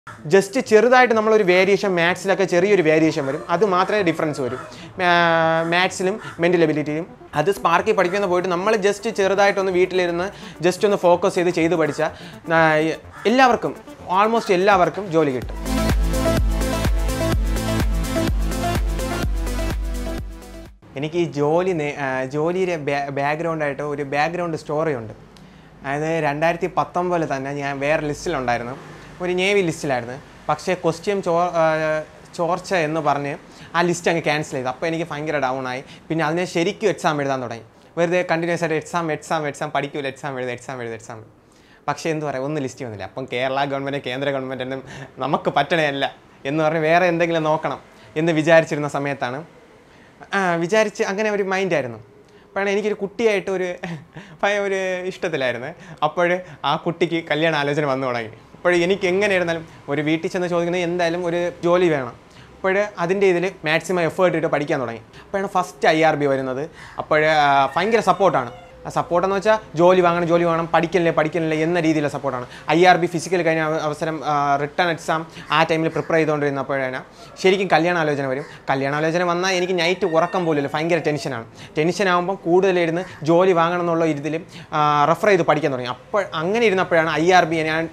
just ചെറുതായിട്ട് നമ്മളൊരു variation മാത്സിലൊക്കെ ചെറിയൊരു വേരിയേഷൻ വരും അത് മാത്രമേ ഡിഫറൻസ് വരും മാത്സിലും മെൻ്റൽ എബിലിറ്റിയും അത് സ്പാർക്കിൽ പഠിക്കുന്ന പോയിട്ട് നമ്മൾ ജസ്റ്റ് ചെറുതായിട്ടൊന്ന് വീട്ടിലിരുന്ന് ജസ്റ്റ് ഒന്ന് ഫോക്കസ് ചെയ്ത് ചെയ്ത് പഠിച്ചാൽ എല്ലാവർക്കും ഓൾമോസ്റ്റ് എല്ലാവർക്കും ജോലി കിട്ടും എനിക്ക് ഈ ജോലി നേ- ആ, ജോലിയുടെ ബാക്ക്ഗ്രൗണ്ടായിട്ട് ഒരു ബാക്ക്ഗ്രൗണ്ട് സ്റ്റോറി ഉണ്ട് അതായത് രണ്ടായിരത്തി പത്തൊമ്പതിൽ തന്നെ ഞാൻ വേറെ ലിസ്റ്റിലുണ്ടായിരുന്നു ഒരു നേവി ലിസ്റ്റിലായിരുന്നു പക്ഷേ ക്വസ്റ്റ്യൻ ചോ ആ, ചോർച്ച എന്ന് പറഞ്ഞ് ആ ലിസ്റ്റ് അങ്ങ് ക്യാൻസൽ ചെയ്തു അപ്പോൾ എനിക്ക് ഭയങ്കര ഡൗൺ ആയി പിന്നെ അതിനെ ശരിക്കും എക്സാം എഴുതാൻ തുടങ്ങി വെറുതെ കണ്ടിന്യൂസ് ആയിട്ട് എക്സാം എക്സാം എക്സാം പഠിക്കൂല എക്സാം എഴുതുക എക്സാം എഴുതുക എക്സാം എഴുതുക പക്ഷേ എന്ത് പറയാം ഒന്നും ലിസ്റ്റ് വന്നില്ല അപ്പം കേരള ഗവൺമെൻറ് കേന്ദ്ര ഗവൺമെൻറ് ഒന്നും നമുക്ക് പറ്റണയല്ല എന്ന് പറഞ്ഞ് വേറെ എന്തെങ്കിലും നോക്കണം എന്ന് വിചാരിച്ചിരുന്ന സമയത്താണ് ആ, വിചാരിച്ച് അങ്ങനെ ഒരു മൈൻഡായിരുന്നു അപ്പോഴാണ് എനിക്കൊരു കുട്ടിയായിട്ട് ഒരു ഭയ ഒരു ഇഷ്ടത്തിലായിരുന്നു അപ്പോൾ ആ കുട്ടിക്ക് കല്യാണ ആലോചന വന്നു തുടങ്ങി അപ്പോൾ എനിക്ക് എങ്ങനെ ഇരുന്നാലും ഒരു വീട്ടിൽ ചെന്ന് ചോദിക്കുന്നത് എന്തായാലും ഒരു ജോലി വേണം അപ്പോൾ അതിൻ്റെ ഇതിൽ മാക്സിമം എഫേർട്ട് ഇട്ട് പഠിക്കാൻ തുടങ്ങി അപ്പോഴാണ് ഫസ്റ്റ് ഐ ആർ ബി വരുന്നത് അപ്പോൾ ഭയങ്കര സപ്പോർട്ടാണ് സപ്പോർട്ടെന്ന് വെച്ചാൽ ജോലി വാങ്ങണം ജോലി വാങ്ങണം പഠിക്കണില്ലേ പഠിക്കണില്ലേ എന്ന രീതിയിലുള്ള സപ്പോർട്ടാണ് ഐ ആർ ബി ഫിസിക്കൽ കഴിഞ്ഞ അവ- അവസരം റിട്ടേൺ എക്സാം ആ ടൈമിൽ പ്രിപ്പയർ ചെയ്തുകൊണ്ടിരുന്നപ്പോഴാണ് ശരിക്കും കല്യാണാലോചന വരും കല്യാണാലോചന വന്നാൽ എനിക്ക് നൈറ്റ് ഉറക്കം പോലില്ല ഭയങ്കര ടെൻഷനാണ് ടെൻഷൻ ആകുമ്പോൾ കൂടുതലിരുന്ന് ജോലി വാങ്ങണം എന്നുള്ള ഇതിൽ റെഫർ ചെയ്ത് പഠിക്കാൻ തുടങ്ങി അപ്പോൾ അങ്ങനെ ഇരുന്നപ്പോഴാണ് ഐ ആർ ബി ഞാൻ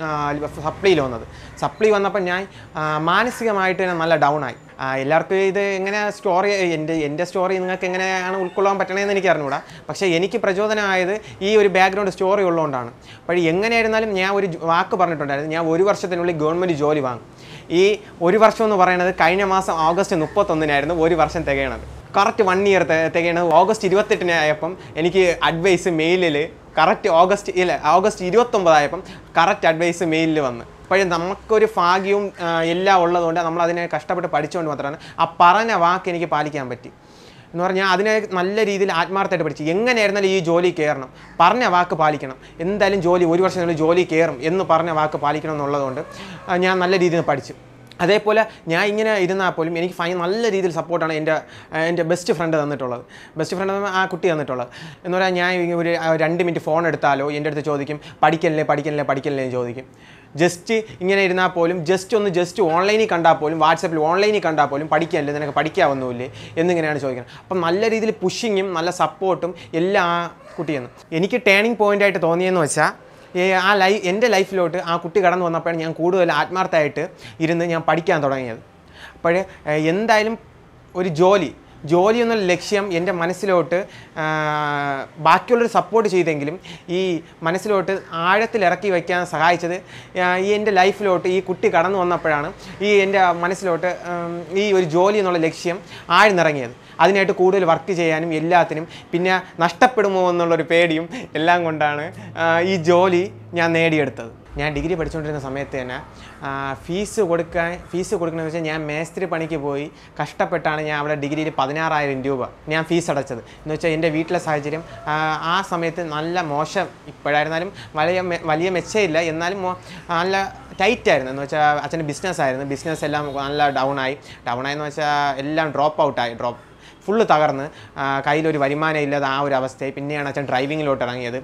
സപ്ലിയിൽ വന്നത് സപ്ലി വന്നപ്പോൾ ഞാൻ ആ, മാനസികമായിട്ട് ഞാൻ നല്ല ഡൗൺ ആയി ആ, എല്ലാവർക്കും ഇത് എങ്ങനെ സ്റ്റോറി എൻ്റെ എൻ്റെ സ്റ്റോറി നിങ്ങൾക്ക് എങ്ങനെയാണ് ഉൾക്കൊള്ളാൻ പറ്റണതെന്ന് എനിക്ക് അറിഞ്ഞൂടാ പക്ഷേ എനിക്ക് പ്രചോദനമായത് ഈ ഒരു ബാക്ക്ഗ്രൗണ്ട് സ്റ്റോറി ഉള്ളതുകൊണ്ടാണ് അപ്പോൾ എങ്ങനെയായിരുന്നാലും ഞാൻ ഒരു ജോ- വാക്ക് പറഞ്ഞിട്ടുണ്ടായിരുന്നു ഞാൻ ഒരു വർഷത്തിനുള്ളിൽ ഗവൺമെൻറ് ജോലി വാങ്ങും ഈ ഒരു വർഷം എന്ന് പറയുന്നത് കഴിഞ്ഞ മാസം ഓഗസ്റ്റ് മുപ്പത്തൊന്നിനായിരുന്നു ഒരു വർഷം തികയണത് കറക്റ്റ് വൺ ഇയർ തികയണത് ഓഗസ്റ്റ് ഇരുപത്തെട്ടിനായപ്പം എനിക്ക് അഡ്വൈസ് മെയിലിൽ കറക്റ്റ് ഓഗസ്റ്റ് ഇല്ല ഓഗസ്റ്റ് ഇരുപത്തൊമ്പതായപ്പം കറക്റ്റ് അഡ്വൈസ് മെയിലിൽ വന്ന് അപ്പോഴേ നമുക്കൊരു ഭാഗ്യവും ആ, എല്ലാം ഉള്ളതുകൊണ്ട് നമ്മൾ അതിനെ കഷ്ടപ്പെട്ട് പഠിച്ചുകൊണ്ട് മാത്രമാണ് ആ പറഞ്ഞ വാക്ക് എനിക്ക് പാലിക്കാൻ പറ്റി എന്ന് പറഞ്ഞാൽ അതിനെ നല്ല രീതിയിൽ ആത്മാർത്ഥമായിട്ട് പഠിച്ചു എങ്ങനെയായിരുന്നാലും ഈ ജോലി കയറണം പറഞ്ഞ വാക്ക് പാലിക്കണം എന്തായാലും ജോലി ഒരു വർഷത്തിനുള്ളിൽ ജോലി കയറും എന്ന് പറഞ്ഞ വാക്ക് പാലിക്കണം എന്നുള്ളതുകൊണ്ട് ആ, ഞാൻ നല്ല രീതിയിൽ പഠിച്ചു അതേപോലെ ഞാൻ ഇങ്ങനെ ഇരുന്നാൽ പോലും എനിക്ക് ഫൈൻ നല്ല രീതിയിൽ സപ്പോർട്ടാണ് എൻ്റെ ആ, എൻ്റെ ബെസ്റ്റ് ഫ്രണ്ട് തന്നിട്ടുള്ളത് ബെസ്റ്റ് ഫ്രണ്ട് ആ കുട്ടി തന്നിട്ടുള്ളത് എന്ന് പറഞ്ഞാൽ ഞാൻ ഈ ഒരു ആ, രണ്ട് മിനിറ്റ് ഫോൺ എടുത്താലോ എൻ്റെ അടുത്ത് ചോദിക്കും പഠിക്കല്ലേ പഠിക്കല്ലേ പഠിക്കല്ലേ എന്ന് ചോദിക്കും ജസ്റ്റ് ഇങ്ങനെ ഇരുന്നാൽ പോലും ജസ്റ്റ് ഒന്ന് ജസ്റ്റ് ഓൺലൈനിൽ കണ്ടാൽ പോലും വാട്സപ്പിൽ ഓൺലൈനിൽ കണ്ടാൽ പോലും പഠിക്കാമല്ലേ നിനക്ക് പഠിക്കാവുന്നില്ലേ എന്നിങ്ങനെയാണ് ചോദിക്കുന്നത് അപ്പം നല്ല രീതിയിൽ പുഷിങ്ങും നല്ല സപ്പോർട്ടും എല്ലാം ആ കുട്ടിയെന്ന് എനിക്ക് ടേണിംഗ് പോയിൻ്റായിട്ട് തോന്നിയെന്ന് വെച്ചാൽ ഈ ആ ലൈ എൻ്റെ ലൈഫിലോട്ട് ആ കുട്ടി കടന്നു വന്നപ്പോഴാണ് ഞാൻ കൂടുതൽ ആത്മാർത്ഥമായിട്ട് ഇരുന്ന് ഞാൻ പഠിക്കാൻ തുടങ്ങിയത് അപ്പോൾ എന്തായാലും ഒരു ജോലി ജോലി എന്നുള്ള ലക്ഷ്യം എൻ്റെ മനസ്സിലോട്ട് ആ, ബാക്കിയുള്ളവർ സപ്പോർട്ട് ചെയ്തെങ്കിലും ഈ മനസ്സിലോട്ട് ആഴത്തിൽ ഇറക്കി വയ്ക്കാൻ സഹായിച്ചത് ആ, ഈ എൻ്റെ ലൈഫിലോട്ട് ഈ കുട്ടി കടന്നു വന്നപ്പോഴാണ് ഈ എൻ്റെ മനസ്സിലോട്ട് ഉം, ഈ ഒരു ജോലി എന്നുള്ള ലക്ഷ്യം ആഴ്ന്നിറങ്ങിയത് അതിനായിട്ട് കൂടുതൽ വർക്ക് ചെയ്യാനും എല്ലാത്തിനും പിന്നെ നഷ്ടപ്പെടുമോ എന്നുള്ളൊരു പേടിയും എല്ലാം കൊണ്ടാണ് ആ, ഈ ജോലി ഞാൻ നേടിയെടുത്തത് ഞാൻ ഡിഗ്രി പഠിച്ചുകൊണ്ടിരുന്ന സമയത്ത് തന്നെ ആ, ഫീസ് കൊടുക്കാൻ ഫീസ് കൊടുക്കണമെന്ന് വെച്ചാൽ ഞാൻ മേസ്ത്രി പണിക്ക് പോയി കഷ്ടപ്പെട്ടാണ് ഞാൻ അവിടെ ഡിഗ്രിയിൽ പതിനാറായിരം രൂപ ഞാൻ ഫീസ് അടച്ചത് എന്ന് വെച്ചാൽ എൻ്റെ വീട്ടിലെ സാഹചര്യം ആ, ആ സമയത്ത് നല്ല മോശം ഇപ്പോഴായിരുന്നാലും വലിയ മെ- വലിയ മെച്ചമില്ല എന്നാലും മോ- നല്ല ടൈറ്റ് ആയിരുന്നു എന്ന് വെച്ചാൽ അച്ഛൻ്റെ ബിസിനസ് ആയിരുന്നു ബിസിനസ് എല്ലാം നല്ല ഡൗൺ ആയി ഡൗൺ ആയെന്ന് വെച്ചാൽ എല്ലാം ഡ്രോപ്പ് ഔട്ടായി ഡ്രോപ്പ് ഫുള്ള് തകർന്ന് ആ, കയ്യിലൊരു വരുമാനം ഇല്ലാതെ ആ ഒരു അവസ്ഥയായി പിന്നെയാണ് അച്ഛൻ ഡ്രൈവിങ്ങിലോട്ട് ഇറങ്ങിയത്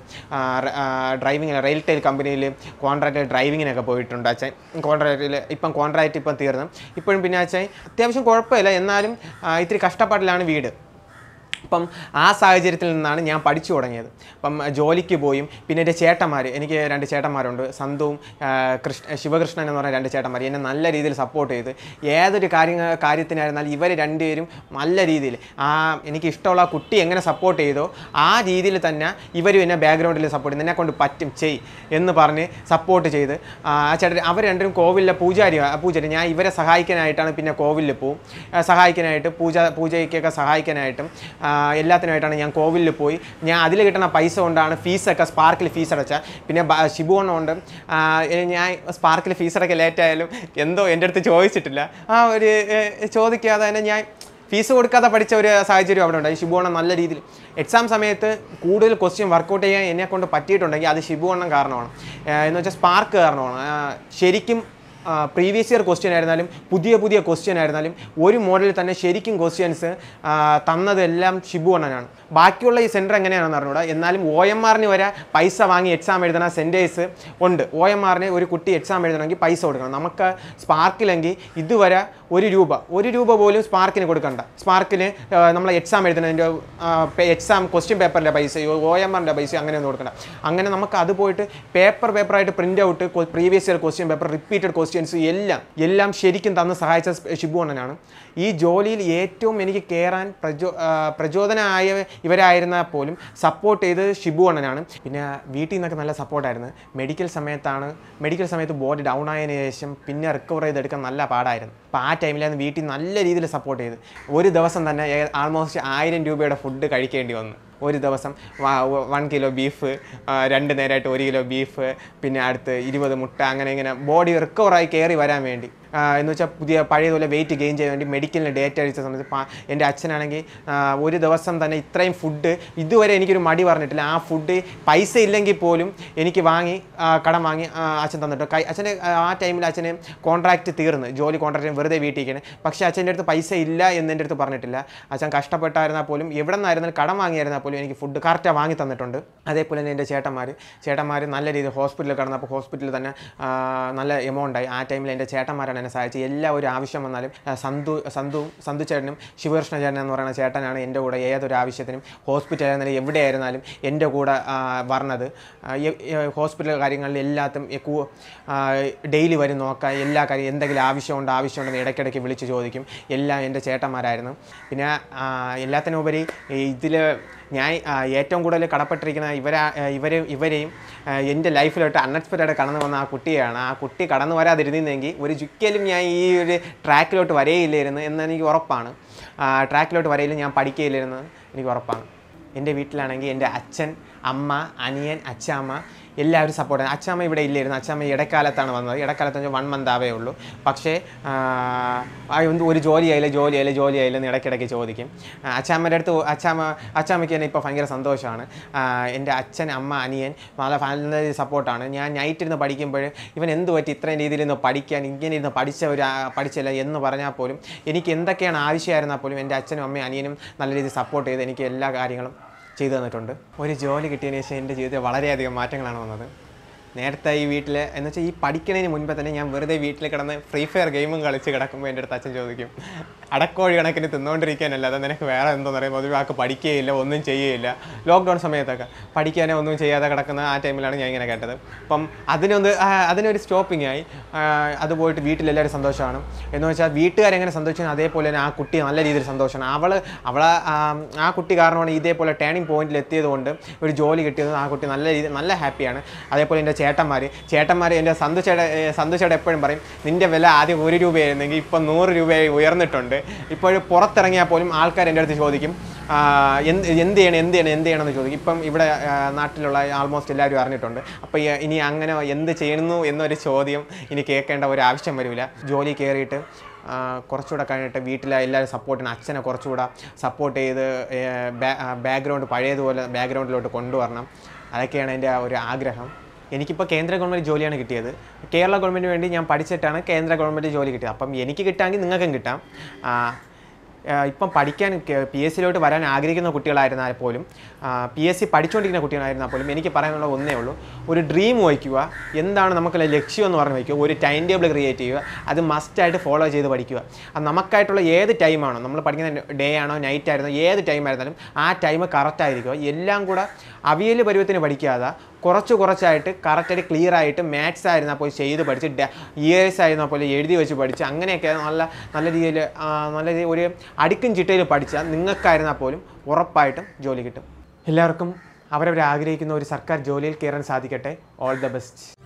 ഡ്രൈവിംഗ് റെയിൽ ടെയിൽ കമ്പനിയിൽ കോൺട്രാക്ട് ഡ്രൈവിങ്ങിനൊക്കെ പോയിട്ടുണ്ട് അച്ഛൻ കോൺട്രാക്റ്റിൽ ഇപ്പം കോൺട്രാക്റ്റ് ഇപ്പം തീർന്നു ഇപ്പോഴും പിന്നെ അച്ഛൻ അത്യാവശ്യം കുഴപ്പമില്ല എന്നാലും ആ, ഇത്തിരി കഷ്ടപ്പാടിലാണ് വീട് അപ്പം ആ സാഹചര്യത്തിൽ നിന്നാണ് ഞാൻ പഠിച്ചു തുടങ്ങിയത് അപ്പം ജോലിക്ക് പോയും പിന്നെ എൻ്റെ ചേട്ടന്മാർ എനിക്ക് രണ്ട് ചേട്ടന്മാരുണ്ട് സന്തുവും ആ, കൃഷ്ണ ശിവകൃഷ്ണൻ എന്ന് പറഞ്ഞ രണ്ട് ചേട്ടന്മാർ എന്നെ നല്ല രീതിയിൽ സപ്പോർട്ട് ചെയ്ത് ഏതൊരു കാര്യ കാര്യത്തിനായിരുന്നാലും ഇവർ രണ്ടുപേരും നല്ല രീതിയിൽ ആ എനിക്ക് ഇഷ്ടമുള്ള ആ കുട്ടി എങ്ങനെ സപ്പോർട്ട് ചെയ്തോ ആ രീതിയിൽ തന്നെ ഇവരും എന്നെ ബാക്ക്ഗ്രൗണ്ടിൽ സപ്പോർട്ട് ചെയ്ത് എന്നെ കൊണ്ട് പറ്റും ചെയ് എന്ന് പറഞ്ഞ് സപ്പോർട്ട് ചെയ്ത് ആ ചേട്ടൻ അവർ രണ്ടും കോവിലിലെ പൂജാരി പൂജാരി ഞാൻ ഇവരെ സഹായിക്കാനായിട്ടാണ് പിന്നെ കോവിലിൽ പോവും ആ, സഹായിക്കാനായിട്ട് പൂജ പൂജയ്ക്കൊക്കെ സഹായിക്കാനായിട്ടും ആ, എല്ലാത്തിനായിട്ടാണ് ഞാൻ കോവിലിൽ പോയി ഞാൻ അതിൽ കിട്ടുന്ന പൈസ കൊണ്ടാണ് ഫീസൊക്കെ സ്പാർക്കിൽ ഫീസ് അടച്ച പിന്നെ ബ- ശിബുവണ്ണ കൊണ്ട് ആ, ഏ, ഞാൻ സ്പാർക്കിൽ ഫീസ് അടയ്ക്കാൻ ലേറ്റ് ആയാലും എന്തോ എൻ്റെ അടുത്ത് ചോദിച്ചിട്ടില്ല ആ ഒരു ഏ, ചോദിക്കാതെ തന്നെ ഞാൻ ഫീസ് കൊടുക്കാതെ പഠിച്ച ഒരു സാഹചര്യം അവിടെ ഉണ്ടായി ശിബുവണ്ണം നല്ല രീതിയിൽ എക്സാം സമയത്ത് കൂടുതൽ ക്വസ്റ്റ്യൻ വർക്കൗട്ട് ചെയ്യാൻ എന്നെ കൊണ്ട് പറ്റിയിട്ടുണ്ടെങ്കിൽ അത് ശിബുവണ്ണം കാരണമാണ് ആ, എന്ന് വെച്ചാൽ സ്പാർക്ക് കാരണമാണ് ആ, ശരിക്കും പ്രീവിയസ് ഇയർ ക്വസ്റ്റ്യൻ ആയിരുന്നാലും പുതിയ പുതിയ ക്വസ്റ്റ്യൻ ആയിരുന്നാലും ഒരു മോഡലിൽ തന്നെ ശരിക്കും ക്വസ്റ്റ്യൻസ് തന്നതെല്ലാം ഷിബു അണ്ണനാണ് ബാക്കിയുള്ള ഈ സെൻറ്റർ എങ്ങനെയാണെന്ന് അറിഞ്ഞൂടാ എന്നാലും ഒ എം ആറിന് വരെ പൈസ വാങ്ങി എക്സാം എഴുതുന്ന സെൻറ്റേഴ്സ് ഉണ്ട് ഒ എം ആറിന് ഒരു കുട്ടി എക്സാം എഴുതണമെങ്കിൽ പൈസ കൊടുക്കണം നമുക്ക് സ്പാർക്കിലെങ്കിൽ ഇതുവരെ ഒരു രൂപ ഒരു രൂപ പോലും സ്പാർക്കിന് കൊടുക്കണ്ട സ്പാർക്കിന് നമ്മൾ എക്സാം എഴുതുന്നതിൻ്റെ എക്സാം ക്വസ്റ്റ്യൻ പേപ്പറിൻ്റെ പൈസ ഒ എം ആറിൻ്റെ പൈസ അങ്ങനെയൊന്നും കൊടുക്കണ്ട അങ്ങനെ നമുക്ക് അത് പോയിട്ട് പേപ്പർ പേപ്പറായിട്ട് print out previous year question paper repeated questions എല്ലാം എല്ലാം ശരിക്കും തന്ന് സഹായിച്ച സ് ഷിബു അണ്ണനാണ് ഈ ജോലിയിൽ ഏറ്റവും എനിക്ക് കയറാൻ പ്രചോ ആ, പ്രചോദനമായ ഇവരായിരുന്നാൽ പോലും സപ്പോർട്ട് ചെയ്ത് ഷിബു അണ്ണനാണ് പിന്നെ വീട്ടിൽ നിന്നൊക്കെ നല്ല സപ്പോർട്ടായിരുന്നു മെഡിക്കൽ സമയത്താണ് മെഡിക്കൽ സമയത്ത് ബോഡി ഡൗൺ ആയതിനു ശേഷം പിന്നെ റിക്കവർ ചെയ്തെടുക്കാൻ നല്ല പാടായിരുന്നു അപ്പോൾ ആ ടൈമിലായിരുന്നു വീട്ടിൽ നല്ല രീതിയിൽ സപ്പോർട്ട് ചെയ്ത് ഒരു ദിവസം തന്നെ ആൾമോസ്റ്റ് ആയിരം രൂപയുടെ ഫുഡ് കഴിക്കേണ്ടി വന്നു ഒരു ദിവസം വൺ കിലോ ബീഫ് രണ്ട് നേരമായിട്ട് ഒരു കിലോ ബീഫ് പിന്നെ അടുത്ത് ഇരുപത് മുട്ട അങ്ങനെ ഇങ്ങനെ ബോഡി റിക്കവറായി കയറി വരാൻ വേണ്ടി ആ, എന്ന് വെച്ചാൽ പുതിയ പഴയതുപോലെ വെയിറ്റ് ഗെയിൻ ചെയ്യാൻ വേണ്ടി മെഡിക്കലിന് ഡേറ്റ് അടിച്ച സമയത്ത് പാ- എൻ്റെ അച്ഛനാണെങ്കിൽ ആ, ഒരു ദിവസം തന്നെ ഇത്രയും ഫുഡ് ഇതുവരെ എനിക്കൊരു മടി പറഞ്ഞിട്ടില്ല ആ ഫുഡ് പൈസ ഇല്ലെങ്കിൽ പോലും എനിക്ക് വാങ്ങി ആ, കടം വാങ്ങി ആ, അച്ഛൻ തന്നിട്ട് കൈ അച്ഛന് ആ ടൈമിൽ അച്ഛന് കോൺട്രാക്റ്റ് തീർന്ന് ജോലി കോൺട്രാക്റ്റ് വെറുതെ വീട്ടിൽ പക്ഷേ അച്ഛൻ്റെ അടുത്ത് പൈസ ഇല്ല എന്ന് എൻ്റെ അടുത്ത് പറഞ്ഞിട്ടില്ല അച്ഛൻ കഷ്ടപ്പെട്ടായിരുന്നാൽ പോലും എവിടെ നിന്നായിരുന്നാലും കടം വാങ്ങിയായിരുന്നാൽ പോലും എനിക്ക് ഫുഡ് കറക്റ്റാണ് വാങ്ങി തന്നിട്ടുണ്ട് അതേപോലെ തന്നെ എൻ്റെ ചേട്ടന്മാർ ചേട്ടന്മാർ നല്ല രീതിയിൽ ഹോസ്പിറ്റലിൽ കിടന്നപ്പോൾ ഹോസ്പിറ്റലിൽ തന്നെ ആ, നല്ല എമൗണ്ട് ആയി ആ ടൈമിൽ എൻ്റെ ചേട്ടന്മാരാണ് എന്നെ സഹായിച്ചത് എല്ലാ ഒരു ആവശ്യം വന്നാലും ആ, സന്തു സന്തു സന്തു ചേട്ടനും ശിവകൃഷ്ണ ചേട്ടൻ എന്ന് പറയുന്ന ചേട്ടനാണ് എൻ്റെ കൂടെ ഏതൊരു ആവശ്യത്തിനും ഹോസ്പിറ്റലായിരുന്നാലും എവിടെയായിരുന്നാലും എൻ്റെ കൂടെ ആ, വരണത് ആ, എ- എ- ഹോസ്പിറ്റൽ കാര്യങ്ങളിൽ എല്ലാത്തും ഡെയിലി വരും നോക്കാൻ എല്ലാ കാര്യം എന്തെങ്കിലും ആവശ്യമുണ്ട് ആവശ്യമുണ്ടെന്ന് ഇടയ്ക്കിടയ്ക്ക് വിളിച്ച് ചോദിക്കും എല്ലാം എൻ്റെ ചേട്ടന്മാരായിരുന്നു പിന്നെ ആ, എല്ലാത്തിനുപരി ഇതിൽ ഞാൻ ആ, ഏറ്റവും കൂടുതൽ കടപ്പെട്ടിരിക്കുന്ന ഇവരാ ഇവരെ ഇവരെയും ആ, എൻ്റെ ലൈഫിലോട്ട് അൺഎക്സ്പെക്റ്റഡ് കടന്നു വന്ന ആ കുട്ടിയാണ് ആ കുട്ടി കടന്നു വരാതിരുന്നെങ്കിൽ ഒരു ചുക്കലും ഞാൻ ഈ ഒരു ട്രാക്കിലോട്ട് വരേയില്ലായിരുന്നു എന്ന് എനിക്ക് ഉറപ്പാണ് ആ, ട്രാക്കിലോട്ട് വരയില്ല ഞാൻ പഠിക്കുകയില്ലായിരുന്നു എനിക്ക് ഉറപ്പാണ് എൻ്റെ വീട്ടിലാണെങ്കിൽ എൻ്റെ അച്ഛൻ അമ്മ അനിയൻ അച്ഛാമ്മ എല്ലാവരും സപ്പോർട്ട് അച്ഛാമ്മ ഇവിടെ ഇല്ലായിരുന്നു അച്ഛാമ്മ ഇടക്കാലത്താണ് വന്നത് ഇടക്കാലത്ത് വെച്ചാൽ വൺ മന്ത് ആവേ ഉള്ളൂ പക്ഷേ ആ, ആ എന്ത് ഒരു ജോലി ആയില്ല ജോലി ആയില്ല ജോലി ആയില്ല എന്ന് ഇടയ്ക്കിടയ്ക്ക് ചോദിക്കും ആ, അച്ഛാമ്മയുടെ അടുത്ത് അച്ഛാമ്മ അച്ഛാമ്മയ്ക്ക് തന്നെ ഇപ്പോൾ ഭയങ്കര സന്തോഷമാണ് ആ, എൻ്റെ അച്ഛൻ അമ്മ അനിയൻ നല്ല നല്ല സപ്പോർട്ടാണ് ഞാൻ നൈറ്റ് ഇരുന്ന് പഠിക്കുമ്പോൾ ഇവൻ എന്ത് പറ്റി ഇത്രയും രീതിയിൽ ഇരുന്ന് പഠിക്കാൻ ഇങ്ങനെ ഇരുന്ന് പഠിച്ച ഒരു ആ, പഠിച്ചില്ല എന്ന് പറഞ്ഞാൽ പോലും എനിക്ക് എന്തൊക്കെയാണ് ആവശ്യമായിരുന്നാൽ പോലും എൻ്റെ അച്ഛനും അമ്മയും അനിയനും നല്ല രീതിയിൽ സപ്പോർട്ട് ചെയ്ത് എനിക്ക് എല്ലാ കാര്യങ്ങളും ചെയ്തു തന്നിട്ടുണ്ട് ഒരു ജോലി കിട്ടിയതിന് ശേഷം എൻ്റെ ജീവിതത്തിൽ വളരെയധികം മാറ്റങ്ങളാണ് വന്നത് നേരത്തെ ഈ വീട്ടിൽ എന്ന് വെച്ചാൽ ഈ പഠിക്കുന്നതിന് മുൻപേ തന്നെ ഞാൻ വെറുതെ വീട്ടിൽ കിടന്ന് ഫ്രീ ഫയർ ഗെയിമും കളിച്ച് കിടക്കുമ്പോൾ എൻ്റെ അടുത്ത് അച്ഛൻ ചോദിക്കും അടക്കോഴി കണക്കിന് തിന്നുകൊണ്ടിരിക്കാനല്ലാതെ നിനക്ക് വേറെ എന്തോന്ന് പറയുമ്പോൾ ഒരു വാക്ക് പഠിക്കുകയില്ല ഒന്നും ചെയ്യുകയില്ല ലോക്ക്ഡൗൺ സമയത്തൊക്കെ പഠിക്കാനോ ഒന്നും ചെയ്യാതെ കിടക്കുന്ന ആ ടൈമിലാണ് ഞാൻ ഇങ്ങനെ കേട്ടത് അപ്പം അതിനൊന്ന് ആ, അതിനൊരു സ്റ്റോപ്പിംഗ് ആയി ആ, അത് പോയിട്ട് വീട്ടിലെല്ലാവരും സന്തോഷമാണ് എന്ന് വെച്ചാൽ വീട്ടുകാരെങ്ങനെ സന്തോഷിച്ചു അതേപോലെ തന്നെ ആ കുട്ടി നല്ല രീതിയിൽ സന്തോഷമാണ് അവൾ അവളെ ആ, ആ കുട്ടി കാരണമാണ് ഇതേപോലെ ടേണിംഗ് പോയിന്റിൽ എത്തിയത് കൊണ്ട് ഒരു ജോലി കിട്ടിയത് ആ കുട്ടി നല്ല രീതി നല്ല ഹാപ്പിയാണ് അതേപോലെ എൻ്റെ ചേട്ടന്മാർ ചേട്ടന്മാർ എൻ്റെ സന്തു ചേട്ട സന്തു ചേട്ടൻ എപ്പോഴും പറയും നിൻ്റെ വില ആദ്യം ഒരു രൂപയായിരുന്നെങ്കിൽ ഇപ്പം നൂറ് രൂപയായി ഉയർന്നിട്ടുണ്ട് ഇപ്പോൾ പുറത്തിറങ്ങിയാൽ പോലും ആൾക്കാർ എൻ്റെ അടുത്ത് ചോദിക്കും ആ, എന്ത് എന്ത് ചെയ്യണം എന്ത് ചെയ്യണം എന്ത് ചെയ്യണം എന്ന് ചോദിക്കും ഇപ്പം ഇവിടെ ആ, നാട്ടിലുള്ള ആൾമോസ്റ്റ് എല്ലാവരും അറിഞ്ഞിട്ടുണ്ട് അപ്പോൾ ഈ- ഇനി അങ്ങനെ എന്ത് ചെയ്യുന്നു എന്നൊരു ചോദ്യം ഇനി കേൾക്കേണ്ട ഒരു ആവശ്യം വരില്ല ജോലി കയറിയിട്ട് ആ, കുറച്ചുകൂടെ കഴിഞ്ഞിട്ട് വീട്ടിലെ എല്ലാവരും സപ്പോർട്ടിന് അച്ഛനെ കുറച്ചുകൂടെ സപ്പോർട്ട് ചെയ്ത് ബാക്ക്ഗ്രൗണ്ട് പഴയതുപോലെ ബാക്ക്ഗ്രൗണ്ടിലോട്ട് കൊണ്ടുവരണം അതൊക്കെയാണ് എൻ്റെ ആ ഒരു ആഗ്രഹം എനിക്കിപ്പോൾ കേന്ദ്ര ഗവൺമെൻറ് ജോലിയാണ് കിട്ടിയത് കേരള ഗവൺമെൻറ് വേണ്ടി ഞാൻ പഠിച്ചിട്ടാണ് കേന്ദ്ര ഗവൺമെൻറ് ജോലി കിട്ടിയത് അപ്പം എനിക്ക് കിട്ടാമെങ്കിൽ നിങ്ങൾക്കും കിട്ടാം ആ, ആ, ഇപ്പം പഠിക്കാൻ പി എസ് സിയിലോട്ട് വരാൻ ആഗ്രഹിക്കുന്ന കുട്ടികളായിരുന്നാൽ പോലും പി എസ് സി പഠിച്ചുകൊണ്ടിരിക്കുന്ന കുട്ടികളായിരുന്നാൽ പോലും എനിക്ക് പറയാനുള്ള ഒന്നേ ഉള്ളൂ ഒരു ഡ്രീം വയ്ക്കുക എന്താണ് നമുക്കുള്ള ലക്ഷ്യം എന്ന് പറഞ്ഞ് വയ്ക്കുക ഒരു ടൈം ടേബിൾ ക്രിയേറ്റ് ചെയ്യുക അത് മസ്റ്റായിട്ട് ഫോളോ ചെയ്ത് പഠിക്കുക അത് നമുക്കായിട്ടുള്ള ഏത് ടൈമാണോ നമ്മൾ പഠിക്കുന്ന ഡേ ആണോ നൈറ്റ് ആയിരുന്നോ ഏത് ടൈം ആയിരുന്നാലും ആ ടൈം കറക്റ്റ് ആയിരിക്കുക എല്ലാം കൂടെ അവിയൽ പരുവത്തിന് പഠിക്കാതെ കുറച്ച് കുറച്ചായിട്ട് കറക്റ്റായിട്ട് ക്ലിയർ ആയിട്ട് മാത്സ് ആയിരുന്നാൽ പോയി ചെയ്ത് പഠിച്ച് ഇയേഴ്സ് ആയിരുന്നാൽ പോലെ എഴുതി വെച്ച് പഠിച്ച് അങ്ങനെയൊക്കെ നല്ല നല്ല രീതിയിൽ നല്ല രീതിയിൽ ഒരു അടുക്കും ചിട്ടയിൽ പഠിച്ചാൽ നിങ്ങൾക്കായിരുന്നാൽ പോലും ഉറപ്പായിട്ടും ജോലി കിട്ടും എല്ലാവർക്കും അവരവർ ആഗ്രഹിക്കുന്ന ഒരു സർക്കാർ ജോലിയിൽ കയറാൻ സാധിക്കട്ടെ ഓൾ ദ ബെസ്റ്റ്